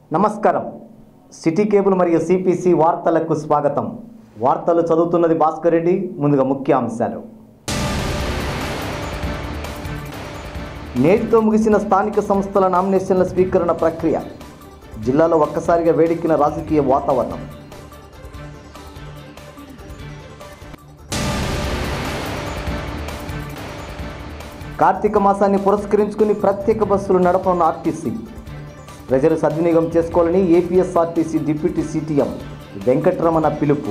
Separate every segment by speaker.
Speaker 1: నమస్కారం city cable మరియు CPC వార్తలకు స్వాగతం వార్తలు చదువుతున్నది భాస్కర్ రెడ్డి ముందుగా ముఖ్యాంశాలు నేటితో ముగిసిన స్థానిక సంస్థల నామినేషన్ల స్వీకరణ ప్రక్రియ జిల్లాలో ఒక్కసారిగా వేడెక్కిన రాజకీయ వాతావరణం కార్తీక మాసాన్ని పురస్కరించుకుని ప్రత్యేక బస్సులు నడపనున్న ఆర్టీసీ ప్రజలు సద్వినియోగం చేసుకోవాలని ఏపీఎస్ఆర్టీసీ డిప్యూటీ సిటిఎం వెంకటరమణ పిలుపు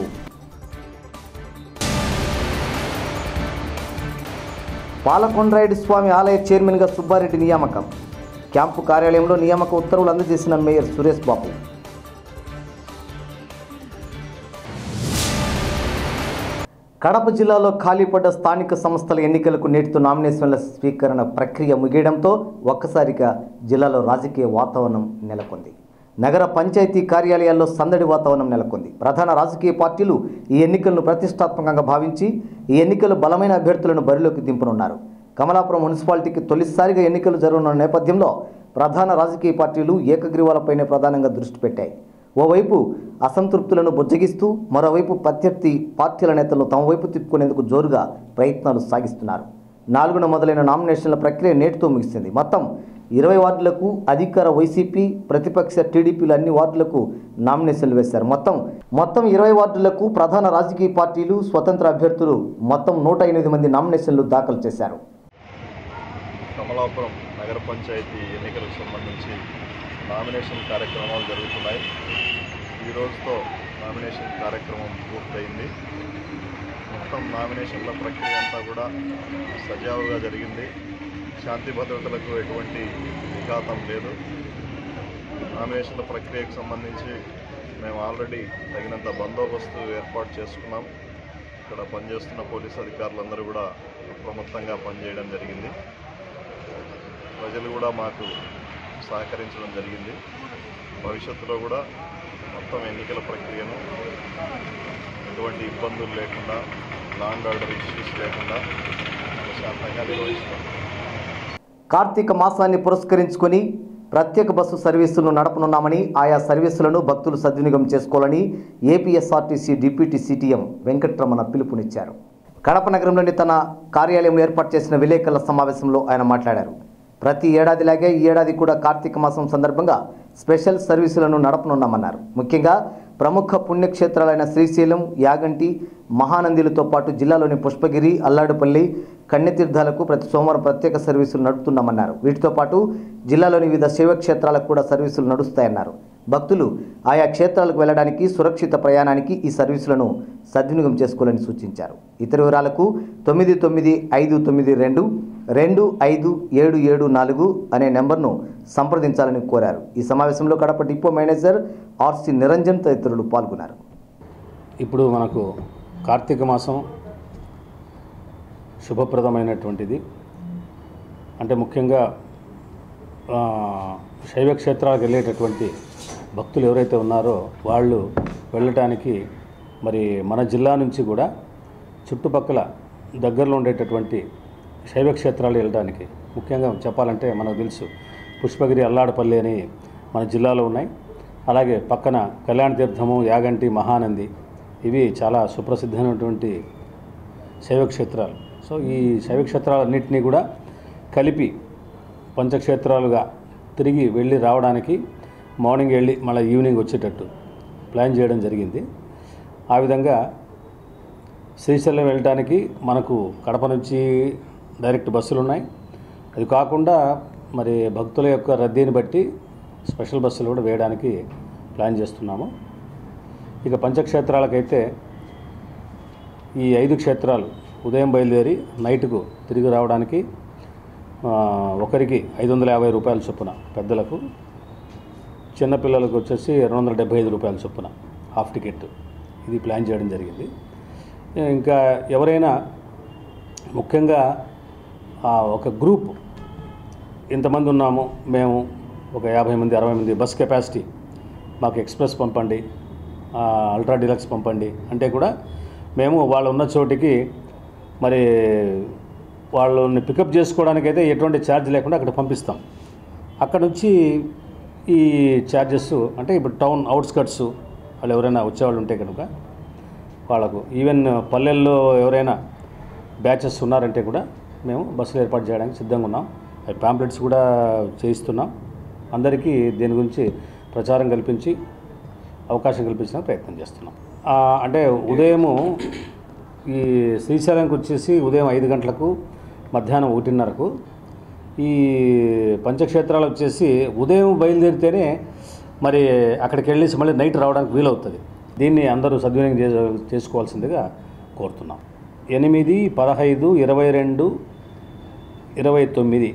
Speaker 1: పాలకొండరాయుడు స్వామి ఆలయ చైర్మన్గా సుబ్బారెడ్డి నియామకం క్యాంపు కార్యాలయంలో నియామక ఉత్తర్వులు అందజేసిన మేయర్ సురేష్ బాబు కడప జిల్లాలో ఖాళీపడ్డ స్థానిక సంస్థల ఎన్నికలకు నేటితో నామినేషన్ల స్వీకరణ ప్రక్రియ ముగియడంతో ఒక్కసారిగా జిల్లాలో రాజకీయ వాతావరణం నెలకొంది నగర పంచాయతీ కార్యాలయాల్లో సందడి వాతావరణం నెలకొంది ప్రధాన రాజకీయ పార్టీలు ఈ ఎన్నికలను ప్రతిష్టాత్మకంగా భావించి ఈ ఎన్నికలు బలమైన అభ్యర్థులను బరిలోకి దింపనున్నారు కమలాపురం మున్సిపాలిటీకి తొలిసారిగా ఎన్నికలు జరగనున్న నేపథ్యంలో ప్రధాన రాజకీయ పార్టీలు ఏకగ్రీవాలపైనే ప్రధానంగా దృష్టి పెట్టాయి ఓవైపు అసంతృప్తులను బుజ్జగిస్తూ మరోవైపు ప్రత్యర్థి పార్టీల నేతలు తమ వైపు తిప్పుకునేందుకు జోరుగా ప్రయత్నాలు సాగిస్తున్నారు నాలుగున మొదలైన నామినేషన్ల ప్రక్రియ నేటితో ముగిసింది మొత్తం ఇరవై వార్డులకు అధికార వైసీపీ ప్రతిపక్ష టీడీపీలు అన్ని వార్డులకు నామినేషన్లు వేశారు మొత్తం మొత్తం ఇరవై వార్డులకు ప్రధాన రాజకీయ పార్టీలు స్వతంత్ర అభ్యర్థులు మొత్తం నూట ఎనిమిది మంది నామినేషన్లు దాఖలు చేశారు
Speaker 2: కమలాపురం నగర పంచాయతీ ఎన్నికలకు సంబంధించి నామినేషన్ కార్యక్రమాలు జరుగుతున్నాయి ఈ రోజుతో నామినేషన్ కార్యక్రమం పూర్తయింది మొత్తం నామినేషన్ల ప్రక్రియ అంతా కూడా సజావుగా జరిగింది శాంతి భద్రతలకు ఎటువంటి విఘాతం లేదు నామినేషన్ల ప్రక్రియకు సంబంధించి మేము ఆల్రెడీ తగినంత బందోబస్తు ఏర్పాటు చేసుకున్నాం ఇక్కడ పనిచేస్తున్న పోలీస్ అధికారులందరూ కూడా అప్రమత్తంగా పనిచేయడం జరిగింది ప్రజలు కూడా మాకు సహకరించడం జరిగింది భవిష్యత్తులో కూడా మొత్తం ఎన్నికల ప్రక్రియను ఎటువంటి ఇబ్బందులు లేకుండా లాండ్ ఆర్డర్ ఇష్యూస్ లేకుండా ప్రశాంతంగా నిర్వహిస్తాం
Speaker 1: కార్తీక మాసాన్ని పురస్కరించుకొని ప్రత్యేక బస్సు సర్వీసులను నడపనున్నామని ఆయా సర్వీసులను భక్తులు సద్వినియోగం చేసుకోవాలని ఏపీఎస్ఆర్టీసీ డిప్యూటీ సిటిఎం వెంకట్రమణ పిలుపునిచ్చారు కడప నగరంలోని తన కార్యాలయంలో ఏర్పాటు చేసిన విలేకరుల సమావేశంలో ఆయన మాట్లాడారు ప్రతి ఏడాదిలాగే ఈ ఏడాది కూడా కార్తీక మాసం సందర్భంగా స్పెషల్ సర్వీసులను నడపనున్నామన్నారు ముఖ్యంగా ప్రముఖ పుణ్యక్షేత్రాలైన శ్రీశైలం యాగంటి మహానందిలతో పాటు జిల్లాలోని పుష్పగిరి అల్లాడుపల్లి కన్యతీర్థాలకు ప్రతి సోమవారం ప్రత్యేక సర్వీసులు నడుపుతున్నామన్నారు వీటితో పాటు జిల్లాలోని వివిధ శైవక్షేత్రాలకు కూడా సర్వీసులు నడుస్తాయన్నారు భక్తులు ఆయా క్షేత్రాలకు వెళ్ళడానికి సురక్షిత ప్రయాణానికి ఈ సర్వీసులను సద్వినియోగం చేసుకోవాలని సూచించారు ఇతర వివరాలకు తొమ్మిది తొమ్మిది ఐదు తొమ్మిది రెండు రెండు ఐదు ఏడు ఏడు నాలుగు అనే నెంబర్ను సంప్రదించాలని కోరారు ఈ సమావేశంలో Kadapa depot manager RC Niranjan తదితరులు పాల్గొన్నారు
Speaker 3: ఇప్పుడు మనకు కార్తీక మాసం శుభప్రదమైనటువంటిది అంటే ముఖ్యంగా ఆ, శైవ క్షేత్రాలకు వెళ్ళేటటువంటి భక్తులు ఎవరైతే ఉన్నారో వాళ్ళు వెళ్ళటానికి మరి మన జిల్లా నుంచి కూడా చుట్టుపక్కల దగ్గరలో ఉండేటటువంటి శైవ క్షేత్రాలు వెళ్ళడానికి ముఖ్యంగా చెప్పాలంటే మనకు తెలుసు పుష్పగిరి అల్లాడపల్లి అని మన జిల్లాలో ఉన్నాయి అలాగే పక్కన కళ్యాణ తీర్థము యాగంటి మహానంది ఇవి చాలా సుప్రసిద్ధమైనటువంటి శైవక్షేత్రాలు సో ఈ శైవక్షేత్రాలన్నింటినీ కూడా కలిపి పంచక్షేత్రాలుగా తిరిగి వెళ్ళి రావడానికి మార్నింగ్ వెళ్ళి మళ్ళీ ఈవినింగ్ వచ్చేటట్టు ప్లాన్ చేయడం జరిగింది ఆ విధంగా శ్రీశైలం వెళ్ళడానికి మనకు కడప నుంచి డైరెక్ట్ బస్సులు ఉన్నాయి అది కాకుండా మరి భక్తుల యొక్క రద్దీని బట్టి స్పెషల్ బస్సులు కూడా వేయడానికి ప్లాన్ చేస్తున్నాము ఇక పంచక్షేత్రాలకైతే ఈ ఐదు క్షేత్రాలు ఉదయం బయలుదేరి నైట్కు తిరిగి రావడానికి ఆ, ఒకరికి ఐదు వందల యాభై రూపాయల చొప్పున పెద్దలకు చిన్నపిల్లలకు వచ్చేసి రెండు వందల డెబ్బై ఐదు రూపాయల చొప్పున హాఫ్ టికెట్ ఇది ప్లాన్ చేయడం జరిగింది ఇంకా ఎవరైనా ముఖ్యంగా ఆ, ఒక గ్రూప్ ఇంతమంది ఉన్నాము మేము ఒక యాభై మంది అరవై మంది బస్ కెపాసిటీ మాకు ఎక్స్ప్రెస్ పంపండి ఆ, అల్ట్రా డీలక్స్ పంపండి అంటే కూడా మేము వాళ్ళు ఉన్న చోటికి మరి వాళ్ళని పికప్ చేసుకోవడానికైతే ఎటువంటి ఛార్జ్ లేకుండా అక్కడ పంపిస్తాం అక్కడ నుంచి ఈ ఛార్జెస్ అంటే ఇప్పుడు టౌన్ అవుట్స్కట్స్ వాళ్ళు ఎవరైనా వచ్చేవాళ్ళు ఉంటే కనుక వాళ్ళకు ఈవెన్ పల్లెల్లో ఎవరైనా బ్యాచెస్ ఉన్నారంటే కూడా మేము బస్సులు ఏర్పాటు చేయడానికి సిద్ధంగా ఉన్నాం అవి పాంప్లెట్స్ కూడా చేయిస్తున్నాం అందరికీ దీని గురించి ప్రచారం కల్పించి అవకాశం కల్పించడానికి ప్రయత్నం చేస్తున్నాం ఆ, అంటే ఉదయము ఈ శ్రీశైలంకి వచ్చేసి ఉదయం ఐదు గంటలకు మధ్యాహ్నం ఒకటిన్నరకు ఈ పంచక్షేత్రాలు వచ్చేసి ఉదయం బయలుదేరితేనే మరి అక్కడికి వెళ్ళేసి మళ్ళీ నైట్ రావడానికి వీలవుతుంది దీన్ని అందరూ సద్వినియోగం చే చేసుకోవాల్సిందిగా కోరుతున్నాం ఎనిమిది పదహైదు ఇరవై రెండు ఇరవై తొమ్మిది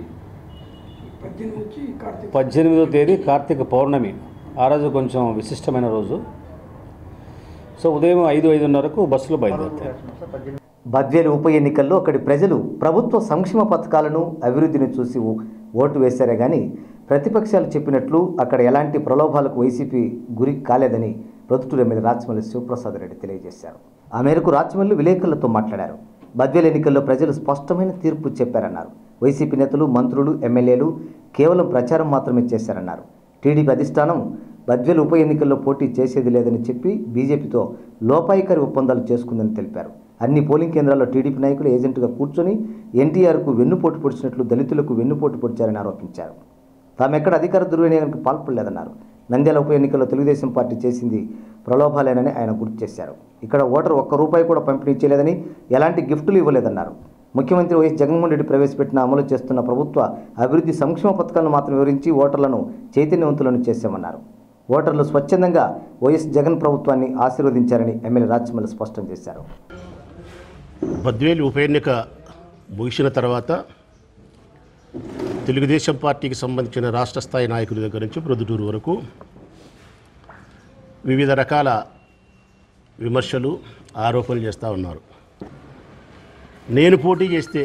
Speaker 3: పద్దెనిమిదో తేదీ కార్తీక పౌర్ణమి ఆ రోజు కొంచెం విశిష్టమైన రోజు సో ఉదయం ఐదు ఐదున్నరకు బస్సులు బయలుదేరుతాయి
Speaker 1: బద్వేలు ఉప ఎన్నికల్లో అక్కడి ప్రజలు ప్రభుత్వ సంక్షేమ పథకాలను అభివృద్ధిని చూసి ఓ- ఓటు వేశారే కానీ ప్రతిపక్షాలు చెప్పినట్లు అక్కడ ఎలాంటి ప్రలోభాలకు వైసీపీ గురి కాలేదని ప్రొద్దుటూరు ఎమ్మెల్యే రాచమల్లి శివప్రసాద్ రెడ్డి తెలియజేశారు ఆ మేరకు రాచమల్లి విలేకరులతో మాట్లాడారు బద్వేలు ఎన్నికల్లో ప్రజలు స్పష్టమైన తీర్పు చెప్పారన్నారు వైసీపీ నేతలు మంత్రులు ఎమ్మెల్యేలు కేవలం ప్రచారం మాత్రమే చేశారన్నారు టీడీపీ అధిష్టానం బద్వేలు ఉప ఎన్నికల్లో పోటీ చేసేది లేదని చెప్పి బీజేపీతో లోపాయికారి ఒప్పందాలు చేసుకుందని తెలిపారు అన్ని పోలింగ్ కేంద్రాల్లో టీడీపీ నాయకులు ఏజెంట్గా కూర్చొని ఎన్టీఆర్కు వెన్నుపోటు పొడిచినట్లు దళితులకు వెన్నుపోటు పొడిచారని ఆరోపించారు తామెక్కడ అధికార దుర్వినియోగానికి పాల్పడలేదన్నారు నంద్యాల ఉప ఎన్నికల్లో తెలుగుదేశం పార్టీ చేసింది ప్రలోభాలేనని ఆయన గుర్తు చేశారు ఇక్కడ ఓటరు ఒక్క రూపాయి కూడా పంపిణీ చేయలేదని ఎలాంటి గిఫ్టులు ఇవ్వలేదన్నారు ముఖ్యమంత్రి వైఎస్ జగన్మోహన్ రెడ్డి ప్రవేశపెట్టిన అమలు చేస్తున్న ప్రభుత్వ అభివృద్ధి సంక్షేమ పథకాలను మాత్రం వివరించి ఓటర్లను చైతన్యవంతులను చేశామన్నారు ఓటర్లు స్వచ్ఛందంగా వైఎస్ జగన్ ప్రభుత్వాన్ని ఆశీర్వదించారని ఎమ్మెల్యే రాజమల్లి స్పష్టం చేశారు
Speaker 4: బద్వేలు ఉప ఎన్నిక ముగిసిన తర్వాత తెలుగుదేశం పార్టీకి సంబంధించిన రాష్ట్ర స్థాయి నాయకుల దగ్గర నుంచి ప్రొద్దుటూరు వరకు వివిధ రకాల విమర్శలు ఆరోపణలు చేస్తూ ఉన్నారు నేను పోటీ చేస్తే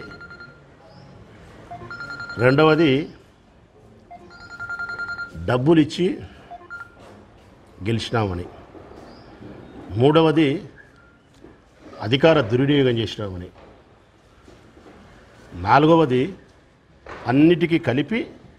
Speaker 4: రెండవది డబ్బులు ఇచ్చి గెలిచినామని మూడవది అధికార దుర్వినియోగం చేసినామని నాలుగవది అన్నిటికీ కలిపి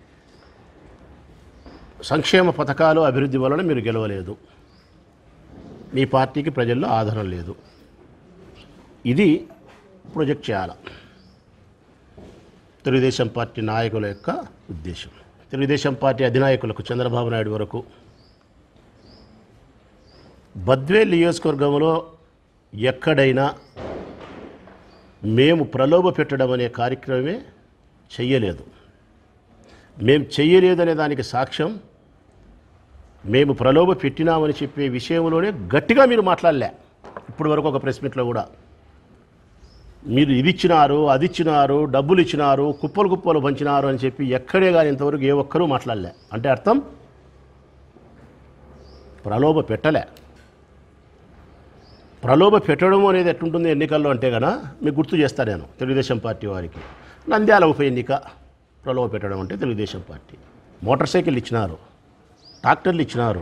Speaker 4: సంక్షేమ పథకాలు అభివృద్ధి వలన మీరు గెలవలేదు మీ పార్టీకి ప్రజల్లో ఆదరణ లేదు ఇది ప్రొజెక్ట్ చేయాలి తెలుగుదేశం పార్టీ నాయకుల యొక్క ఉద్దేశం తెలుగుదేశం పార్టీ అధినాయకులకు చంద్రబాబు నాయుడు వరకు బద్వేల్ నియోజకవర్గంలో ఎక్కడైనా మేము ప్రలోభ పెట్టడం అనే కార్యక్రమమే చెయ్యలేదు మేము చెయ్యలేదనే దానికి సాక్ష్యం మేము ప్రలోభ పెట్టినామని చెప్పే విషయంలోనే గట్టిగా మీరు మాట్లాడలే ఇప్పటి వరకు ఒక ప్రెస్ మీట్లో కూడా మీరు ఇది ఇచ్చినారు అది ఇచ్చినారు డబ్బులు ఇచ్చినారు కుప్పలు కుప్పలు పంచినారు అని చెప్పి ఎక్కడే కానీ ఇంతవరకు ఏ ఒక్కరూ మాట్లాడలే అంటే అర్థం ప్రలోభ పెట్టలే ప్రలోభ పెట్టడం అనేది ఎట్లుంటుంది ఎన్నికల్లో అంటే కనుక మీకు గుర్తు చేస్తా నేను తెలుగుదేశం పార్టీ వారికి నంద్యాల ఉప ఎన్నిక ప్రలోభ పెట్టడం అంటే తెలుగుదేశం పార్టీ మోటార్ సైకిల్ ఇచ్చినారు ట్రాక్టర్లు ఇచ్చినారు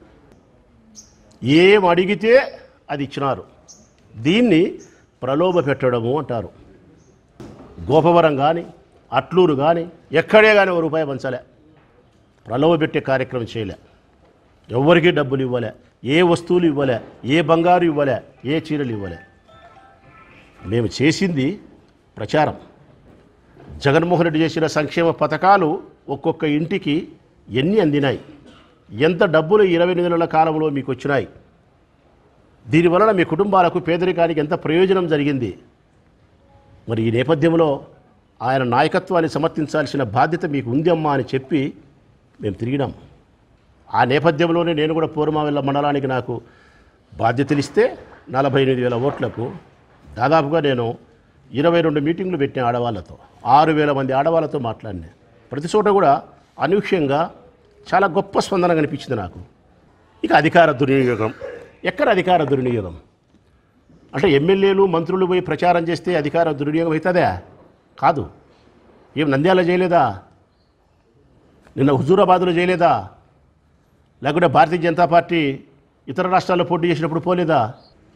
Speaker 4: ఏం అడిగితే అది ఇచ్చినారు దీన్ని ప్రలోభ పెట్టడము అంటారు గోపవరం కానీ అట్లూరు కానీ ఎక్కడే కానీ ఒక రూపాయి పంచలే ప్రలోభ పెట్టే కార్యక్రమం చేయలే ఎవ్వరికీ డబ్బులు ఇవ్వలే ఏ వస్తువులు ఇవ్వలే ఏ బంగారు ఇవ్వలే ఏ చీరలు ఇవ్వలే మేము చేసింది ప్రచారం జగన్మోహన్ రెడ్డి చేసిన సంక్షేమ పథకాలు ఒక్కొక్క ఇంటికి ఎన్ని అందినాయి ఎంత డబ్బులు ఇరవై ఎనిమిది నెలల కాలంలో మీకు వచ్చినాయి దీనివలన మీ కుటుంబాలకు పేదరికానికి ఎంత ప్రయోజనం జరిగింది మరి ఈ నేపథ్యంలో ఆయన నాయకత్వాన్ని సమర్థించాల్సిన బాధ్యత మీకు ఉంది అమ్మా అని చెప్పి మేము తిరిగినాం ఆ నేపథ్యంలోనే నేను కూడా పూర్వమావిల్ల మండలానికి నాకు బాధ్యతలు ఇస్తే నలభై ఎనిమిది వేల ఓట్లకు దాదాపుగా నేను ఇరవై రెండు మీటింగ్లు పెట్టిన ఆడవాళ్ళతో ఆరు వేల మంది ఆడవాళ్ళతో మాట్లాడినా ప్రతి చోట కూడా అనూహ్యంగా చాలా గొప్ప స్పందన కనిపించింది నాకు ఇక అధికార దుర్వినియోగం ఎక్కడ అధికార దుర్వినియోగం అంటే ఎమ్మెల్యేలు మంత్రులు పోయి ప్రచారం చేస్తే అధికార దుర్వినియోగం అవుతుందా కాదు ఏం నంద్యాల చేయలేదా నిన్న హుజూరాబాద్లో చేయలేదా లేకుంటే భారతీయ జనతా పార్టీ ఇతర రాష్ట్రాల్లో పోటీ చేసినప్పుడు పోలేదా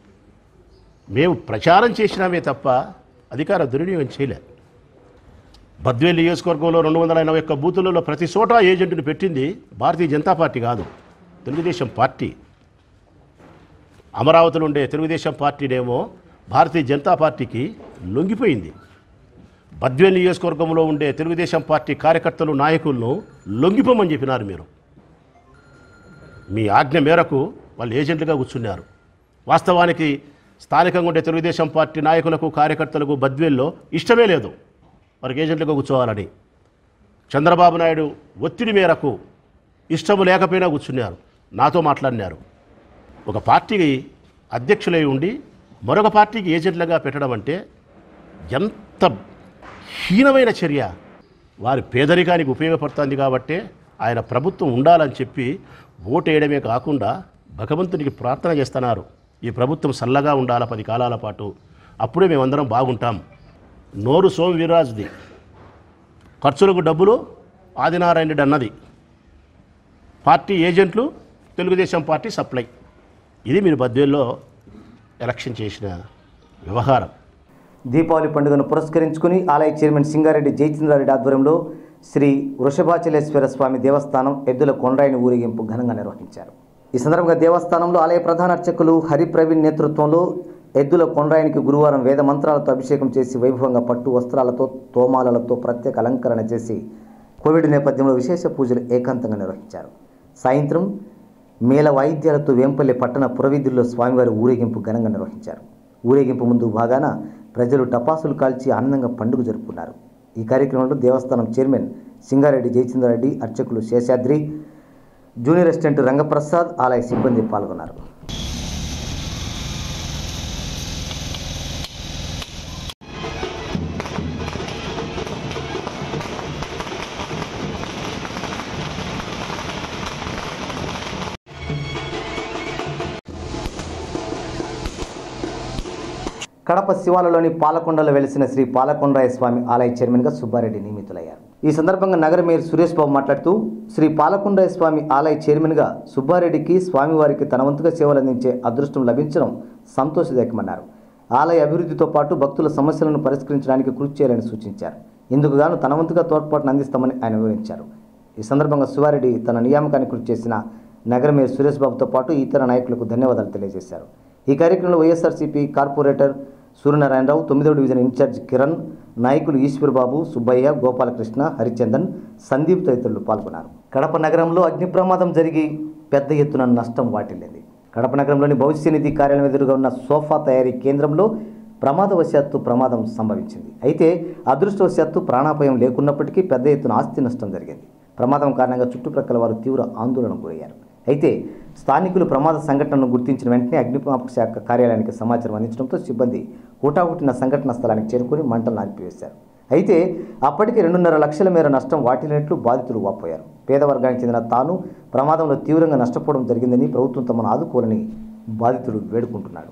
Speaker 4: మేము ప్రచారం చేసినామే తప్ప అధికార దుర్వినియోగం చేయలే బద్వేలు నియోజకవర్గంలో రెండు వందల ఎనభై ఒక్క బూతులలో ప్రతి చోట ఏజెంట్ని పెట్టింది భారతీయ జనతా పార్టీ కాదు తెలుగుదేశం పార్టీ అమరావతిలో ఉండే తెలుగుదేశం పార్టీనేమో భారతీయ జనతా పార్టీకి లొంగిపోయింది బద్వేల్ నియోజకవర్గంలో ఉండే తెలుగుదేశం పార్టీ కార్యకర్తలు నాయకులను లొంగిపోమని చెప్పినారు మీరు మీ ఆజ్ఞ మేరకు వాళ్ళు ఏజెంట్లుగా కూర్చున్నారు వాస్తవానికి స్థానికంగా ఉండే తెలుగుదేశం పార్టీ నాయకులకు కార్యకర్తలకు బద్వేల్లో ఇష్టమే లేదు వారికి ఏజెంట్లుగా కూర్చోవాలని చంద్రబాబు నాయుడు ఒత్తిడి మేరకు ఇష్టము లేకపోయినా కూర్చున్నారు నాతో మాట్లాడినారు ఒక పార్టీకి అధ్యక్షులై ఉండి మరొక పార్టీకి ఏజెంట్లుగా పెట్టడం అంటే ఎంత హీనమైన చర్య వారి పేదరికానికి ఉపయోగపడుతుంది కాబట్టే ఆయన ప్రభుత్వం ఉండాలని చెప్పి ఓటేయడమే కాకుండా భగవంతునికి ప్రార్థన చేస్తున్నారు ఈ ప్రభుత్వం సల్లగా ఉండాల పది కాలాల పాటు అప్పుడే మేమందరం బాగుంటాం నోరు సోము వీర్రాజుది ఖర్చులకు డబ్బులు ఆదినారాయణ రెడ్డి అన్నది పార్టీ ఏజెంట్లు తెలుగుదేశం పార్టీ సప్లై ఇది మీరు బద్వేల్లో ఎలక్షన్ చేసిన వ్యవహారం
Speaker 1: దీపావళి పండుగను పురస్కరించుకుని ఆలయ చైర్మన్ సింగారెడ్డి జయచంద్రారెడ్డి ఆధ్వర్యంలో శ్రీ వృషభాచలేశ్వర స్వామి దేవస్థానం ఎద్దుల కొండ్రాయిని ఊరేగింపు ఘనంగా నిర్వహించారు ఈ సందర్భంగా దేవస్థానంలో ఆలయ ప్రధాన అర్చకులు హరి ప్రవీణ్ నేతృత్వంలో ఎద్దుల కొండ్రాయినికి గురువారం వేద మంత్రాలతో అభిషేకం చేసి వైభవంగా పట్టు వస్త్రాలతో తోమాలలతో ప్రత్యేక అలంకరణ చేసి కోవిడ్ నేపథ్యంలో విశేష పూజలు ఏకాంతంగా నిర్వహించారు సాయంత్రం మేళ వాయిద్యాలతో వేంపల్లి పట్టణ పురవీధుల్లో స్వామివారి ఊరేగింపు ఘనంగా నిర్వహించారు ఊరేగింపు ముందు భాగాన ప్రజలు టపాసులు కాల్చి ఆనందంగా పండుగ జరుపుకున్నారు ఈ కార్యక్రమంలో దేవస్థానం చైర్మన్ సింగారెడ్డి జయచంద్రారెడ్డి అర్చకులు శేషాద్రి జూనియర్ అసిస్టెంట్ రంగప్రసాద్ ఆలయ సిబ్బంది పాల్గొన్నారు కడప శివాలలోని పాలకొండలో వెలిసిన శ్రీ పాలకొండరాయ స్వామి ఆలయ చైర్మన్గా సుబ్బారెడ్డి నియమితులయ్యారు ఈ సందర్భంగా నగర మేయర్ సురేష్ బాబు మాట్లాడుతూ శ్రీ పాలకొండరాయ స్వామి ఆలయ చైర్మన్గా సుబ్బారెడ్డికి స్వామివారికి తన వంతుగా సేవలు అందించే అదృష్టం లభించడం సంతోషదాయకమన్నారు ఆలయ అభివృద్ధితో పాటు భక్తుల సమస్యలను పరిష్కరించడానికి కృషి చేయాలని సూచించారు ఇందుకు గాను తన వంతుగా తోడ్పాటును అందిస్తామని ఆయన వివరించారు ఈ సందర్భంగా సువారెడ్డి తన నియామకానికి కృషి చేసిన నగర మేయర్ సురేష్ బాబుతో పాటు ఇతర నాయకులకు ధన్యవాదాలు తెలియజేశారు ఈ కార్యక్రమంలో వైఎస్ఆర్సీపీ కార్పొరేటర్ సూర్యనారాయణరావు తొమ్మిదవ డివిజన్ ఇన్ఛార్జ్ కిరణ్ నాయకులు ఈశ్వర్బాబు సుబ్బయ్య గోపాలకృష్ణ హరిచందన్ సందీప్ తదితరులు పాల్గొన్నారు కడప నగరంలో అగ్ని ప్రమాదం జరిగి పెద్ద ఎత్తున నష్టం వాటిల్లింది కడప నగరంలోని భవిష్య నిధి కార్యాలయం ఎదురుగా ఉన్న సోఫా తయారీ కేంద్రంలో ప్రమాదవశాత్తు ప్రమాదం సంభవించింది అయితే అదృష్టవశాత్తు ప్రాణాపాయం లేకున్నప్పటికీ పెద్ద ఎత్తున ఆస్తి నష్టం జరిగింది ప్రమాదం కారణంగా చుట్టుప్రక్కల వారు తీవ్ర ఆందోళనకు గురయ్యారు అయితే స్థానికులు ప్రమాద సంఘటనను గుర్తించిన వెంటనే అగ్నిమాపక శాఖ కార్యాలయానికి సమాచారం అందించడంతో సిబ్బంది హుటాహుటిన సంఘటన స్థలానికి చేరుకుని మంటలను ఆర్పివేశారు అయితే అప్పటికే రెండున్నర లక్షల మేర నష్టం వాటిల్లినట్లు బాధితులు వాపోయారు పేద వర్గానికి చెందిన తాను ప్రమాదంలో తీవ్రంగా నష్టపోవడం జరిగిందని ప్రభుత్వం తమను ఆదుకోవాలని బాధితుడు వేడుకుంటున్నాడు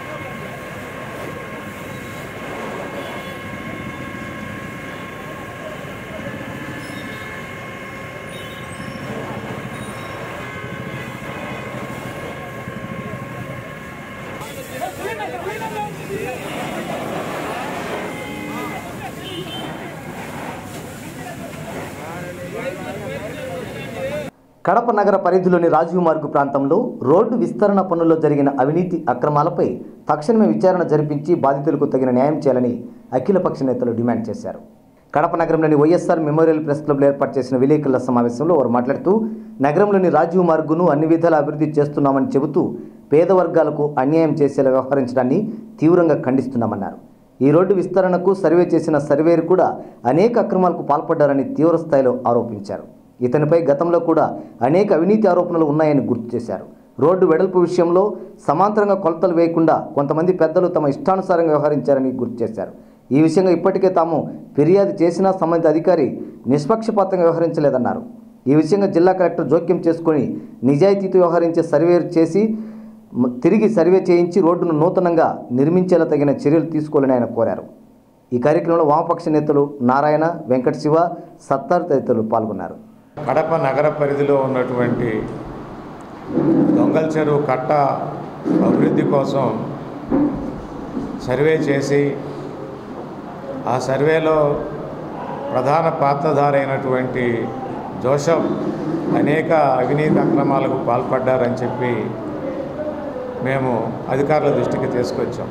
Speaker 1: కడప నగర పరిధిలోని రాజీవ్ మార్గు ప్రాంతంలో రోడ్డు విస్తరణ పనుల్లో జరిగిన అవినీతి అక్రమాలపై తక్షణమే విచారణ జరిపించి బాధితులకు తగిన న్యాయం చేయాలని అఖిలపక్ష నేతలు డిమాండ్ చేశారు కడప నగరంలోని వైఎస్ఆర్ మెమోరియల్ ప్రెస్ క్లబ్లో ఏర్పాటు చేసిన విలేకరుల సమావేశంలో వారు మాట్లాడుతూ నగరంలోని రాజీవ్ మార్గును అన్ని విధాలా అభివృద్ధి చేస్తున్నామని చెబుతూ పేద వర్గాలకు అన్యాయం చేసేలా వ్యవహరించడాన్ని తీవ్రంగా ఖండిస్తున్నామన్నారు ఈ రోడ్డు విస్తరణకు సర్వే చేసిన సర్వేరు కూడా అనేక అక్రమాలకు పాల్పడ్డారని తీవ్ర స్థాయిలో ఆరోపించారు ఇతనిపై గతంలో కూడా అనేక అవినీతి ఆరోపణలు ఉన్నాయని గుర్తు చేశారు రోడ్డు వెడల్పు విషయంలో సమాంతరంగా కొలతలు వేయకుండా కొంతమంది పెద్దలు తమ ఇష్టానుసారంగా వ్యవహరించారని గుర్తు చేశారు ఈ విషయంగా ఇప్పటికే తాము ఫిర్యాదు చేసినా సంబంధిత అధికారి నిష్పక్షపాతంగా వ్యవహరించలేదన్నారు ఈ విషయంగా జిల్లా కలెక్టర్ జోక్యం చేసుకొని నిజాయితీతో వ్యవహరించే సర్వే చేసి మ- తిరిగి సర్వే చేయించి రోడ్డును నూతనంగా నిర్మించేలా తగిన చర్యలు తీసుకోవాలని ఆయన కోరారు ఈ కార్యక్రమంలో వామపక్ష నేతలు నారాయణ వెంకట శివ సత్తార్ తదితరులు పాల్గొన్నారు
Speaker 5: కడప నగర పరిధిలో ఉన్నటువంటి దొంగల చెరువు కట్ట అభివృద్ధి కోసం సర్వే చేసి ఆ సర్వేలో ప్రధాన పాత్రధారి అయినటువంటి జోసఫ్ అనేక అవినీతి అక్రమాలకు పాల్పడ్డారని చెప్పి మేము అధికారుల దృష్టికి తీసుకొచ్చాం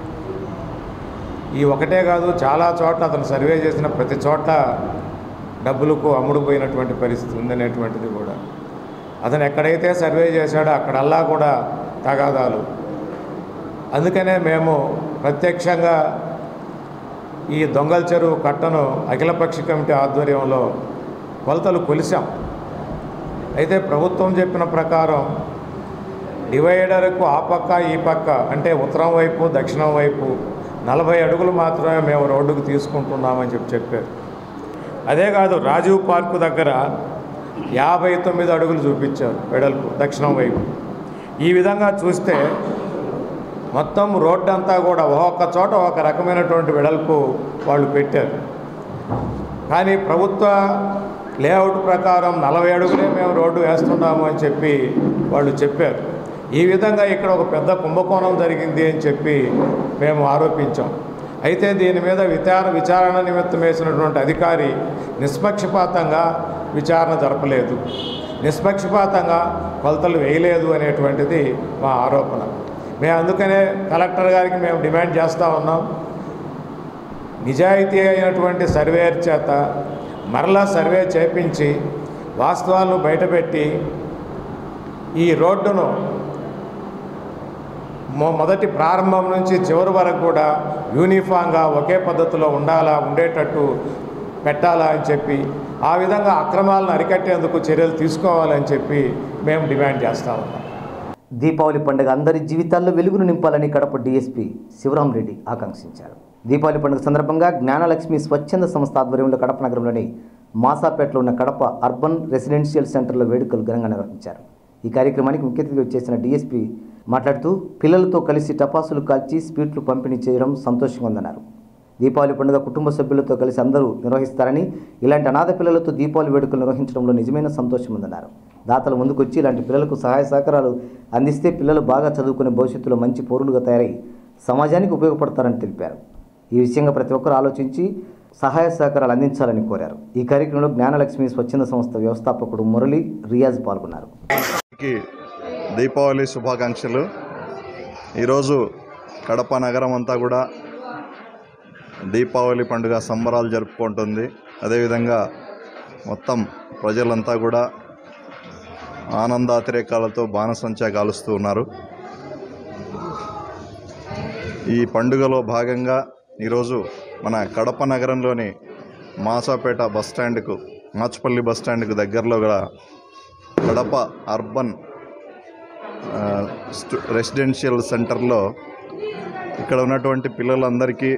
Speaker 5: ఈ ఒకటే కాదు చాలా చోట్ల అతను సర్వే చేసిన ప్రతి చోట డబ్బులకు అమ్ముడుపోయినటువంటి పరిస్థితి ఉందనేటువంటిది కూడా అతను ఎక్కడైతే సర్వే చేశాడో అక్కడల్లా కూడా తగాదాలు అందుకనే మేము ప్రత్యక్షంగా ఈ దొంగల చెరువు కట్టను అఖిలపక్ష కమిటీ ఆధ్వర్యంలో కొలతలు కొలిసాం అయితే ప్రభుత్వం చెప్పిన ప్రకారం డివైడర్కు ఆ పక్క ఈ పక్క అంటే ఉత్తరం వైపు దక్షిణం వైపు నలభై అడుగులు మాత్రమే మేము రోడ్డుకు తీసుకుంటున్నామని చెప్పి చెప్పారు అదే కాదు రాజీవ్ పార్కు దగ్గర యాభై తొమ్మిది అడుగులు చూపించారు వెడల్పు దక్షిణం వైపు ఈ విధంగా చూస్తే మొత్తం రోడ్డు అంతా కూడా ఒక్కొక్క చోట ఒక రకమైనటువంటి వెడల్పు వాళ్ళు పెట్టారు కానీ ప్రభుత్వ లేఅవుట్ ప్రకారం నలభై అడుగులే మేము రోడ్డు వేస్తున్నాము అని చెప్పి వాళ్ళు చెప్పారు ఈ విధంగా ఇక్కడ ఒక పెద్ద కుంభకోణం జరిగింది అని చెప్పి మేము ఆరోపించాం అయితే దీని మీద విచార విచారణ నిమిత్తం వేసినటువంటి అధికారి నిష్పక్షపాతంగా విచారణ జరపలేదు నిష్పక్షపాతంగా కొలతలు వేయలేదు అనేటువంటిది మా ఆరోపణ మేము అందుకనే కలెక్టర్ గారికి మేము డిమాండ్ చేస్తూ ఉన్నాం నిజాయితీ అయినటువంటి సర్వేయర్ చేత మరలా సర్వే చేపించి వాస్తవాలను బయటపెట్టి ఈ రోడ్డును మొ- మొదటి ప్రారంభం నుంచి చివరి వరకు కూడా యూనిఫామ్గా ఒకే పద్ధతిలో ఉండాలా ఉండేటట్టు పెట్టాలా అని చెప్పి ఆ విధంగా అక్రమాలను అరికట్టేందుకు చర్యలు తీసుకోవాలని చెప్పి మేము డిమాండ్ చేస్తా ఉన్నాం
Speaker 1: దీపావళి పండుగ అందరి జీవితాల్లో వెలుగును నింపాలని కడప డీఎస్పీ శివరామరెడ్డి ఆకాంక్షించారు దీపావళి పండుగ సందర్భంగా జ్ఞానలక్ష్మి స్వచ్ఛంద సంస్థ ఆధ్వర్యంలో కడప నగరంలోని మాసాపేటలో ఉన్న కడప అర్బన్ రెసిడెన్షియల్ సెంటర్లో వేడుకలు ఘనంగా నిర్వహించారు ఈ కార్యక్రమానికి ముఖ్య అతిథిగా చేసిన డీఎస్పీ మాట్లాడుతూ పిల్లలతో కలిసి టపాసులు కాల్చి స్వీట్లు పంపిణీ చేయడం సంతోషంగా ఉందన్నారు దీపావళి పండుగ కుటుంబ సభ్యులతో కలిసి అందరూ నిర్వహిస్తారని ఇలాంటి అనాథ పిల్లలతో దీపావళి వేడుకలు నిర్వహించడంలో నిజమైన సంతోషం ఉందన్నారు దాతలు ముందుకొచ్చి ఇలాంటి పిల్లలకు సహాయ సహకారాలు అందిస్తే పిల్లలు బాగా చదువుకునే భవిష్యత్తులో మంచి పౌరులుగా తయారై సమాజానికి ఉపయోగపడతారని తెలిపారు ఈ విషయంగా ప్రతి ఒక్కరూ ఆలోచించి సహాయ సహకారాలు అందించాలని కోరారు ఈ కార్యక్రమంలో జ్ఞానలక్ష్మి స్వచ్ఛంద సంస్థ వ్యవస్థాపకుడు మురళి రియాజ్ పాల్గొన్నారు
Speaker 2: కి దీపావళి శుభాకాంక్షలు ఈరోజు కడప నగరం అంతా కూడా దీపావళి పండుగ సంబరాలు జరుపుకుంటుంది అదేవిధంగా మొత్తం ప్రజలంతా కూడా ఆనందాతిరేకాలతో బాణసంచా కాలుస్తూ ఉన్నారు ఈ పండుగలో భాగంగా ఈరోజు మన కడప నగరంలోని మాసాపేట బస్ స్టాండ్కు మాచుపల్లి బస్ స్టాండ్కు దగ్గరలో గల కడప అర్బన్ ఆ, స్టు- రెసిడెన్షియల్ సెంటర్లో ఇక్కడ ఉన్నటువంటి పిల్లలందరికీ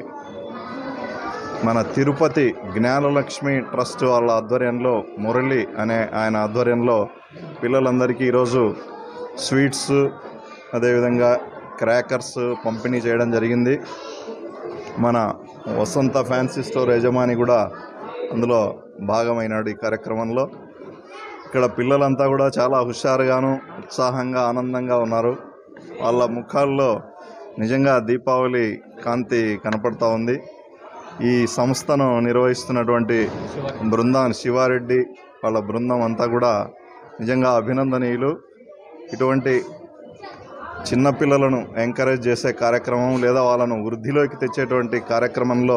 Speaker 2: మన తిరుపతి జ్ఞానలక్ష్మి ట్రస్ట్ వాళ్ళ ఆధ్వర్యంలో మురళి అనే ఆయన ఆధ్వర్యంలో పిల్లలందరికీ ఈరోజు స్వీట్స్ అదేవిధంగా క్రాకర్స్ పంపిణీ చేయడం జరిగింది మన వసంత ఫ్యాన్సీ స్టోర్ యజమాని కూడా అందులో భాగమైనాడు ఈ కార్యక్రమంలో ఇక్కడ పిల్లలంతా కూడా చాలా హుషారుగాను ఉత్సాహంగా ఆనందంగా ఉన్నారు వాళ్ళ ముఖాల్లో నిజంగా దీపావళి కాంతి కనపడతా ఉంది ఈ సంస్థను నిర్వహిస్తున్నటువంటి బృందం శివారెడ్డి వాళ్ళ బృందం అంతా కూడా నిజంగా అభినందనీయులు ఇటువంటి చిన్నపిల్లలను ఎంకరేజ్ చేసే కార్యక్రమం లేదా వాళ్ళను వృద్ధిలోకి తెచ్చేటువంటి కార్యక్రమంలో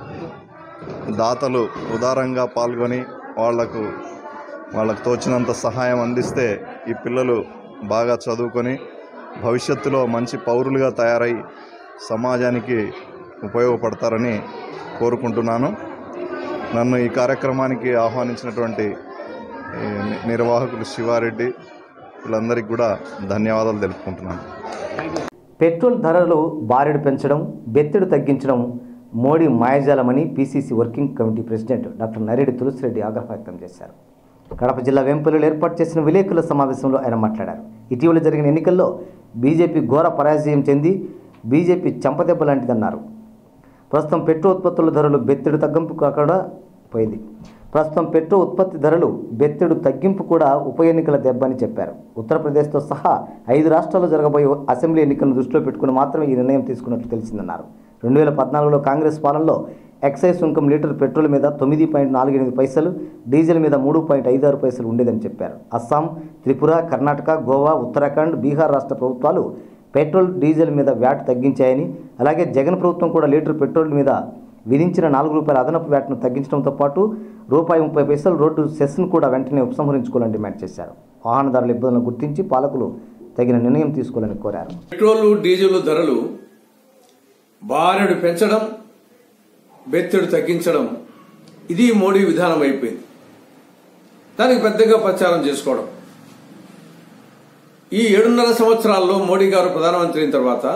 Speaker 2: దాతలు ఉదారంగా పాల్గొని వాళ్లకు వాళ్ళకు తోచినంత సహాయం అందిస్తే ఈ పిల్లలు బాగా చదువుకొని భవిష్యత్తులో మంచి పౌరులుగా తయారై సమాజానికి ఉపయోగపడతారని కోరుకుంటున్నాను నన్ను ఈ కార్యక్రమానికి ఆహ్వానించినటువంటి ఈ ని- నిర్వాహకులు శివారెడ్డి వీళ్ళందరికీ కూడా ధన్యవాదాలు తెలుపుకుంటున్నాను
Speaker 1: పెట్రోల్ ధరలు బారెడు పెంచడం బెత్తెడు తగ్గించడం మోడీ మాయాజాలమని PCC working committee president doctor Naredi Tulasireddy ఆగ్రహం వ్యక్తం చేశారు కడప జిల్లా వెంపల్లిలో ఏర్పాటు చేసిన విలేకరుల సమావేశంలో ఆయన మాట్లాడారు ఇటీవల జరిగిన ఎన్నికల్లో బీజేపీ ఘోర పరాజయం చెంది బీజేపీ చెంపదెబ్బ లాంటిదన్నారు ప్రస్తుతం పెట్రోల్ ఉత్పత్తుల ధరలు బెత్తెడు తగ్గింపు కాకుండా పోయింది ప్రస్తుతం పెట్రో ఉత్పత్తి ధరలు బెత్తెడు తగ్గింపు కూడా ఉప ఎన్నికల దెబ్బ అని చెప్పారు ఉత్తరప్రదేశ్తో సహా ఐదు రాష్ట్రాల్లో జరగబోయే అసెంబ్లీ ఎన్నికలను దృష్టిలో పెట్టుకుని మాత్రమే ఈ నిర్ణయం తీసుకున్నట్లు తెలిసిందన్నారు రెండు వేల పద్నాలుగులో కాంగ్రెస్ పాలనలో ఎక్సైజ్ సుంకం లీటర్ పెట్రోల్ మీద తొమ్మిది పాయింట్ నాలుగు ఎనిమిది పైసలు డీజిల్ మీద మూడు పాయింట్ ఐదు ఆరు పైసలు ఉండేదని చెప్పారు అస్సాం త్రిపుర కర్ణాటక గోవా ఉత్తరాఖండ్ బీహార్ రాష్ట్ర ప్రభుత్వాలు పెట్రోల్ డీజిల్ మీద వ్యాట్ తగ్గించాయని అలాగే జగన్ ప్రభుత్వం కూడా లీటర్ పెట్రోల్ మీద విధించిన నాలుగు రూపాయల అదనపు వ్యాట్ను తగ్గించడంతో పాటు రూపాయి ముప్పై పైసలు రోడ్డు సెస్ను కూడా వెంటనే ఉపసంహరించుకోవాలని డిమాండ్ చేశారు వాహనదారుల ఇబ్బందులను గుర్తించి పాలకులు తగిన నిర్ణయం తీసుకోవాలని కోరారు
Speaker 6: పెట్రోలు డీజిల్ ధరలు బారెడు పెంచడం బెత్తెడు తగ్గించడం ఇది మోడీ విధానం అయిపోయింది దానికి పెద్దగా ప్రచారం చేసుకోవడం ఈ ఏడున్నర సంవత్సరాల్లో మోడీ గారు ప్రధానమంత్రి అయిన తర్వాత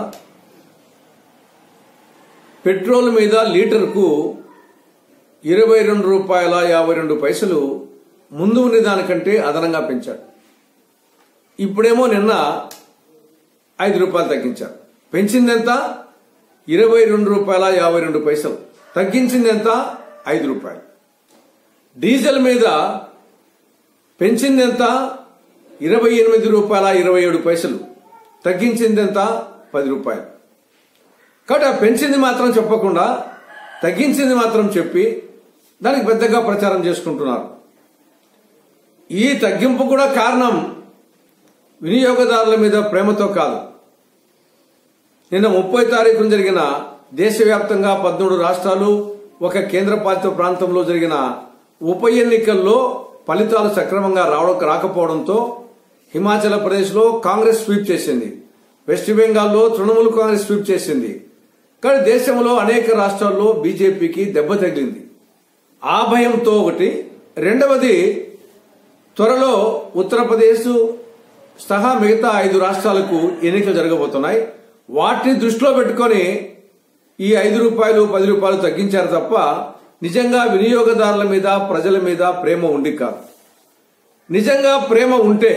Speaker 6: పెట్రోల్ మీద లీటర్కు ఇరవై రెండు రూపాయల యాభై రెండు పైసలు ముందు ఉన్న దానికంటే అదనంగా పెంచాడు ఇప్పుడేమో నిన్న ఐదు రూపాయలు తగ్గించారు పెంచింది ఎంత ఇరవై రెండు రూపాయల యాభై రెండు పైసలు తగ్గించింది ఎంత ఐదు రూపాయలు డీజిల్ మీద పెంచింది ఎంత ఇరవై ఎనిమిది రూపాయల ఇరవై ఏడు పైసలు తగ్గించింది ఎంత పది రూపాయలు కాబట్టి ఆ పెంచింది మాత్రం చెప్పకుండా తగ్గించింది మాత్రం చెప్పి దానికి పెద్దగా ప్రచారం చేసుకుంటున్నారు ఈ తగ్గింపు కూడా కారణం వినియోగదారుల మీద ప్రేమతో కాదు నిన్న ముప్పై తారీఖున జరిగిన దేశవ్యాప్తంగా పద్మూడు రాష్ట్రాలు ఒక కేంద్రపాలిత ప్రాంతంలో జరిగిన ఉప ఎన్నికల్లో ఫలితాలు సక్రమంగా రావడం రాకపోవడంతో హిమాచల్ ప్రదేశ్లో కాంగ్రెస్ స్వీప్ చేసింది వెస్ట్ బెంగాల్లో తృణమూల్ కాంగ్రెస్ స్వీప్ చేసింది కానీ దేశంలో అనేక రాష్ట్రాల్లో బీజేపీకి దెబ్బ తగిలింది ఆ భయంతో ఒకటి రెండవది త్వరలో ఉత్తరప్రదేశ్ సహా మిగతా ఐదు రాష్ట్రాలకు ఎన్నికలు జరగబోతున్నాయి వాటిని దృష్టిలో పెట్టుకొని ఈ ఐదు రూపాయలు పది రూపాయలు తగ్గించారు తప్ప నిజంగా వినియోగదారుల మీద ప్రజల మీద ప్రేమ ఉండి కాదు నిజంగా ప్రేమ ఉంటే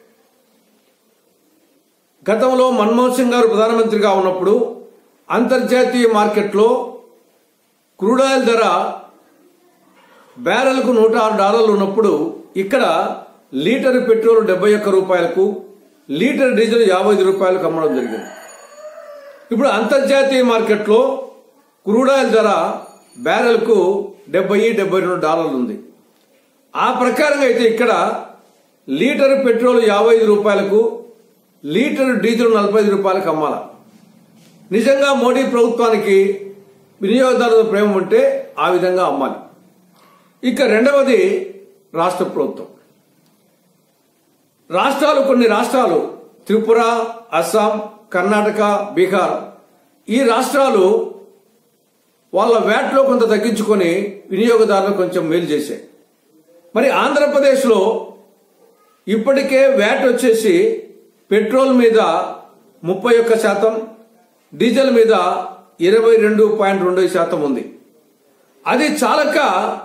Speaker 6: గతంలో మన్మోహన్ సింగ్ గారు ప్రధానమంత్రిగా ఉన్నప్పుడు అంతర్జాతీయ మార్కెట్లో క్రూడ్ ఆయిల్ ధర బ్యారెల్కు నూట ఆరు డాలర్లు ఉన్నప్పుడు ఇక్కడ లీటర్ పెట్రోల్ డెబ్బై ఒక్క రూపాయలకు లీటర్ డీజిల్ యాభై ఐదు రూపాయలకు అమ్మడం జరిగింది ఇప్పుడు అంతర్జాతీయ మార్కెట్లో క్రూడ్ ఆయిల్ ధర బ్యారెల్కు డెబ్బై డెబ్బై రెండు డాలర్లు ఉంది ఆ ప్రకారంగా అయితే ఇక్కడ లీటర్ పెట్రోల్ యాభై ఐదు రూపాయలకు లీటర్ డీజిల్ నలభై ఐదు రూపాయలకు అమ్మాల నిజంగా మోడీ ప్రభుత్వానికి వినియోగదారుల ప్రేమ ఉంటే ఆ విధంగా అమ్మాలి ఇక రెండవది రాష్ట్ర ప్రభుత్వం రాష్ట్రాలు కొన్ని రాష్ట్రాలు త్రిపుర అస్సాం కర్ణాటక బీహార్ ఈ రాష్ట్రాలు వాళ్ళ వ్యాట్లో కొంత తగ్గించుకొని వినియోగదారులకు కొంచెం మేలు చేశాయి మరి ఆంధ్రప్రదేశ్లో ఇప్పటికే వ్యాట్ వచ్చేసి పెట్రోల్ మీద ముప్పై ఒక్క శాతం డీజిల్ మీద ఇరవై రెండు పాయింట్ రెండు శాతం ఉంది అది చాలక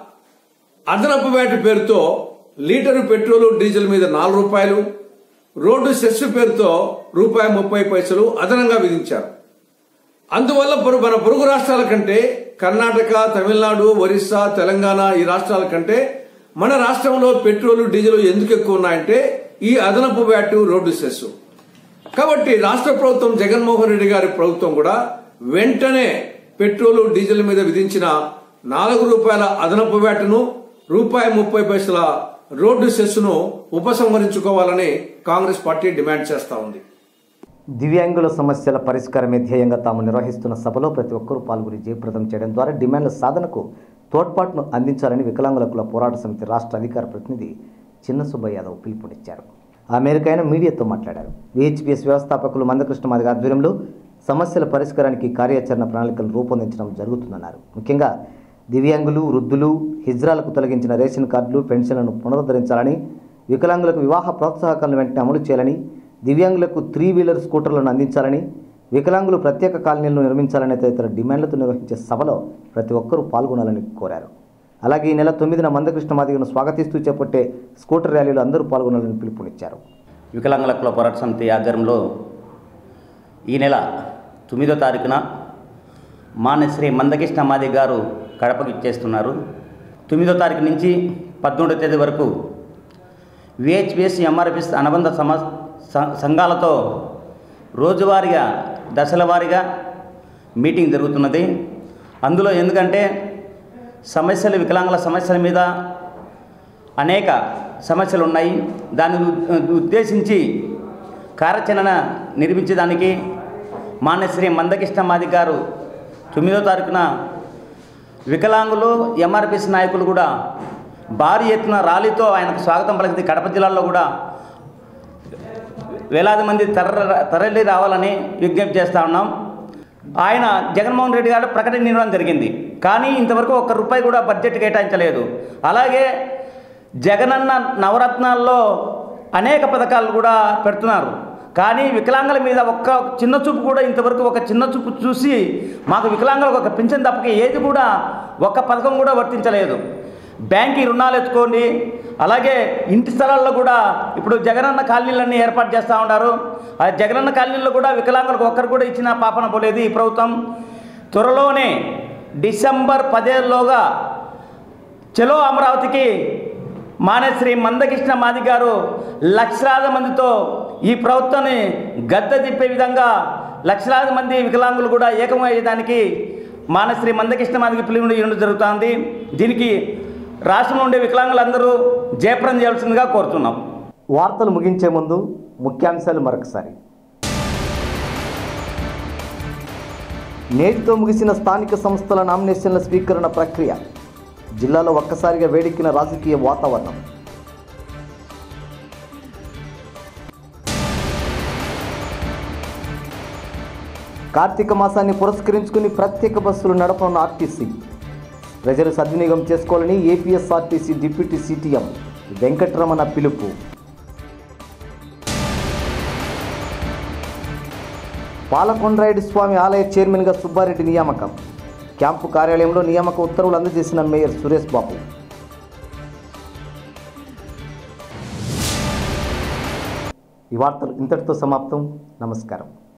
Speaker 6: అదనపు వ్యాట్ పేరుతో లీటరు పెట్రోల్ డీజిల్ మీద నాలుగు రూపాయలు రోడ్డు సెస్ పేరుతో రూపాయి ముప్పై పైసలు అదనంగా విధించారు అందువల్ల పొరు- మన పొరుగు రాష్ట్రాల కంటే కర్ణాటక తమిళనాడు ఒరిస్సా తెలంగాణ ఈ రాష్ట్రాల కంటే మన రాష్ట్రంలో పెట్రోల్ డీజిల్ ఎందుకు ఎక్కువ ఉన్నాయంటే ఈ అదనపు వ్యాట్ రోడ్డు సెస్ కాబట్టి రాష్ట్ర ప్రభుత్వం జగన్మోహన్ రెడ్డి గారి ప్రభుత్వం కూడా వెంటనే పెట్రోల్ డీజిల్ మీద విధించిన నాలుగు రూపాయల అదనపు వ్యాటును రూపాయి ముప్పై పైసల రోడ్డు సెస్ను ఉపసంహరించుకోవాలని కాంగ్రెస్ పార్టీ డిమాండ్ చేస్తా ఉంది
Speaker 1: దివ్యాంగుల సమస్యల పరిష్కారమే ధ్యేయంగా తాము నిర్వహిస్తున్న సభలో ప్రతి ఒక్కరూ పాల్గొని జయప్రదం చేయడం ద్వారా డిమాండ్ల సాధనకు తోడ్పాటును అందించాలని వికలాంగుల కుల పోరాట సమితి రాష్ట్ర అధికార ప్రతినిధి చిన్న సుబ్బయ్య యాదవ్ పిలుపునిచ్చారు ఆ మేరకు ఆయన మీడియాతో మాట్లాడారు విహెచ్పిఎస్ వ్యవస్థాపకులు మందకృష్ణ మాదిగ ఆధ్వర్యంలో సమస్యల పరిష్కారానికి కార్యాచరణ ప్రణాళికలు రూపొందించడం జరుగుతుందన్నారు ముఖ్యంగా దివ్యాంగులు వృద్ధులు హిజ్రాలకు తొలగించిన రేషన్ కార్డులు పెన్షన్లను పునరుద్ధరించాలని వికలాంగులకు వివాహ ప్రోత్సాహకాలను వెంటనే అమలు చేయాలని దివ్యాంగులకు త్రీ వీలర్ స్కూటర్లను అందించాలని వికలాంగులు ప్రత్యేక కాలనీలను నిర్మించాలనే తదితర డిమాండ్లతో నిర్వహించే సభలో ప్రతి ఒక్కరూ పాల్గొనాలని కోరారు అలాగే ఈ నెల తొమ్మిదిన మందకృష్ణ మాదిగను స్వాగతిస్తూ చేపట్టే స్కూటర్ ర్యాలీలో అందరూ పాల్గొనాలని పిలుపునిచ్చారు
Speaker 7: వికలాంగుల కుల పోరాట సమితి ఆధ్వర్యంలో ఈ నెల తొమ్మిదో తారీఖున మాన్య శ్రీ మందకృష్ణ మాది గారు కడపకు ఇచ్చేస్తున్నారు తొమ్మిదో తారీఖు నుంచి పద్మూడో తేదీ వరకు విహెచ్పిఎస్ ఎంఆర్పిఎస్ అనుబంధ సమ స- సంఘాలతో రోజువారీగా దశల వారీగా మీటింగ్ జరుగుతున్నది అందులో ఎందుకంటే సమస్యలు వికలాంగుల సమస్యల మీద అనేక సమస్యలు ఉన్నాయి దాన్ని ఉ- ఉద్దేశించి కార్యాచరణ నిర్మించడానికి మాన్యశ్రీ మందకృష్ణ మాది గారు తొమ్మిదో తారీఖున వికలాంగులు ఎంఆర్పిసి నాయకులు కూడా భారీ ఎత్తున ర్యాలీతో ఆయనకు స్వాగతం పలికింది కడప జిల్లాలో కూడా వేలాది మంది తర తరలి రావాలని విజ్ఞప్తి చేస్తూ ఉన్నాం ఆయన జగన్మోహన్ రెడ్డి గారు ప్రకటన ఇవ్వడం జరిగింది కానీ ఇంతవరకు ఒక్క రూపాయి కూడా బడ్జెట్ కేటాయించలేదు అలాగే జగనన్న నవరత్నాల్లో అనేక పథకాలు కూడా పెడుతున్నారు కానీ వికలాంగుల మీద ఒక్క చిన్న చూపు కూడా ఇంతవరకు ఒక చిన్న చూపు చూసి మాకు వికలాంగులకు ఒక పింఛన్ తప్పక ఏది కూడా ఒక్క పథకం కూడా వర్తించలేదు బ్యాంకి రుణాలు ఎత్తుకోండి అలాగే ఇంటి స్థలాల్లో కూడా ఇప్పుడు జగనన్న కాలనీలన్నీ ఏర్పాటు చేస్తూ ఉన్నారు ఆ జగనన్న కాలనీల్లో కూడా వికలాంగులకు ఒక్కరు కూడా ఇచ్చిన పాపన పోలేదు ఈ ప్రభుత్వం త్వరలోనే డిసెంబర్ పదేలోగా చలో అమరావతికి మానేశ్రీ మందకృష్ణ మాది గారు లక్షలాది మందితో ఈ ప్రభుత్వాన్ని గద్దె తిప్పే విధంగా లక్షలాది మంది వికలాంగులు కూడా ఏకమయ్యేదానికి మానశ్రీ మందకృష్ణ మాదికి పిలుపుని ఇవ్వడం జరుగుతుంది దీనికి రాష్ట్రంలో ఉండే వికలాంగులందరూ జయప్రం చేయాల్సిందిగా కోరుతున్నాం
Speaker 1: వార్తలు ముగించే ముందు ముఖ్యాంశాలు మరొకసారి నేటితో ముగిసిన స్థానిక సంస్థల నామినేషన్ల స్వీకరణ ప్రక్రియ జిల్లాలో ఒక్కసారిగా వేడెక్కిన రాజకీయ వాతావరణం కార్తీక మాసాన్ని పురస్కరించుకుని ప్రత్యేక బస్సులు నడపనున్న ఆర్టీసీ ప్రజలు సద్వినియోగం చేసుకోవాలని ఏపీఎస్ఆర్టీసీ డిప్యూటీ సిటిఎం వెంకటరమణ పిలుపు పాలకొండరాయుడు స్వామి ఆలయ చైర్మన్గా సుబ్బారెడ్డి నియామకం క్యాంపు కార్యాలయంలో నియామక ఉత్తర్వులు అందజేసిన మేయర్ సురేష్ బాబు ఈ వార్తలు ఇంతటితో సమాప్తం నమస్కారం